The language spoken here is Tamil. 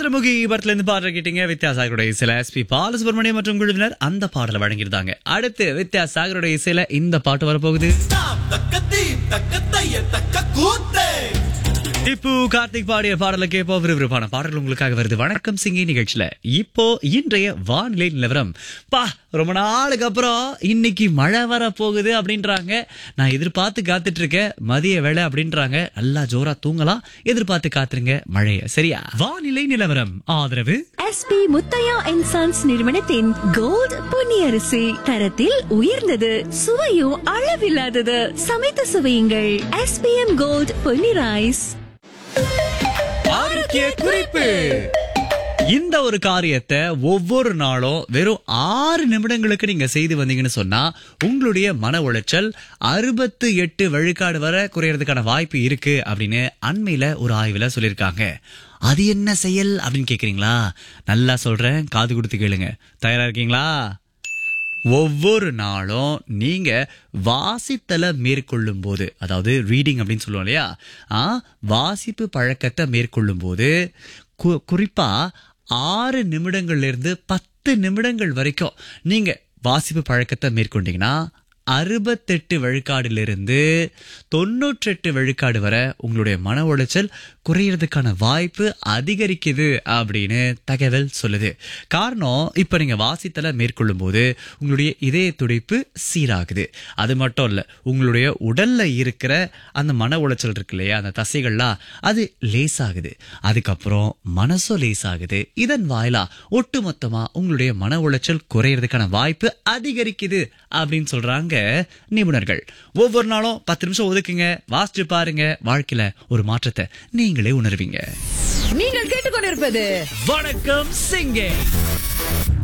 சந்திரமுகி படத்துல இருந்து பாடல் கேட்டீங்க வித்யாசாகருடைய இசையில எஸ்பி பாலசுப்ரமணியம் மற்றும் குழுவினர் அந்த பாடலை வழங்கியிருந்தாங்க அடுத்து வித்யாசாகருடைய இசையில இந்த பாட்டு வரப்போகுது தக்க தீம் தக்க தைய தக்க கூத்தே இப்போ கார்த்திக் பாடிய பாடலை கேட்போம் விறுவிறுப்பான பாடல் உங்களுக்காக வருது வணக்கம் சிங்கி நிகழ்ச்சியில இப்போ இன்றைய வானிலை நிலவரம் பா ரொம்ப நாளுக்கு அப்புறம் இன்னைக்கு மழை வர போகுது அப்படின்றாங்க நான் எதிர்பார்த்து காத்துட்டு இருக்கேன் மதிய வேலை அப்படின்றாங்க நல்லா ஜோரா தூங்கலாம் எதிர்பார்த்து காத்துருங்க மழைய சரியா வானிலை நிலவரம் ஆதரவு எஸ்பி முத்தையா அண்ட் சன்ஸ் நிறுவனத்தின் கோல்ட் பொன்னியரிசி தரத்தில் உயர்ந்தது சுவையும் அளவில்லாதது சமைத்து சுவையுங்கள் எஸ்பிஎம் கோல்ட் பொன்னி ரைஸ் ஆரோக்கிய குறிப்பு இந்த ஒரு காரியத்தை ஒவ்வொரு நாளும் வெறும் ஆறு நிமிடங்களுக்கு நீங்க செய்து வந்தீங்கன்னு சொன்னா உங்களுடைய மன உளைச்சல் அறுபத்து எட்டு விழுக்காடு வரை குறையறதுக்கான வாய்ப்பு இருக்கு அப்படின்னு அண்மையில ஒரு ஆய்வுல சொல்லியிருக்காங்க அது என்ன செயல் அப்படின்னு கேக்குறீங்களா நல்லா சொல்றேன் காது கொடுத்து கேளுங்க தயாரா இருக்கீங்களா ஒவ்வொரு நாளும் நீங்க வாசித்தலை மேற்கொள்ளும் போது அதாவது ரீடிங் அப்படின்னு சொல்லுவோம் இல்லையா ஆ, வாசிப்பு பழக்கத்தை மேற்கொள்ளும் போது கு- குறிப்பா ஆறு நிமிடங்கள்ல இருந்து பத்து நிமிடங்கள் வரைக்கும் நீங்க வாசிப்பு பழக்கத்தை மேற்கொண்டீங்கன்னா அறுபத்தெட்டு விழுக்காடிலிருந்து தொண்ணூற்றெட்டு விழுக்காடு வரை உங்களுடைய மன உளைச்சல் குறையறதுக்கான வாய்ப்பு அதிகரிக்குது அப்படின்னு தகவல் சொல்லுது காரணம் இப்ப நீங்க வாசித்தலை மேற்கொள்ளும் போது உங்களுடைய இதய துடிப்பு சீராகுது அது மட்டும் இல்ல உங்களுடைய உடல்ல இருக்கிற அந்த மன உளைச்சல் இருக்கு இல்லையா அந்த தசைகள்லாம் அது லேசாகுது அதுக்கப்புறம் மனசும் லேசாகுது இதன் வாயிலா ஒட்டுமொத்தமா உங்களுடைய மன உளைச்சல் குறையறதுக்கான வாய்ப்பு அதிகரிக்குது அப்படின்னு சொல்றாங்க நிபுணர்கள் ஒவ்வொரு நாளும் பத்து நிமிஷம் ஒதுக்குங்க வாசிச்சு பாருங்க வாழ்க்கையில ஒரு மாற்றத்தை நீங்களே உணர்வீங்க நீங்கள் கேட்டுக்கொண்டிருப்பது வணக்கம் சிங்கே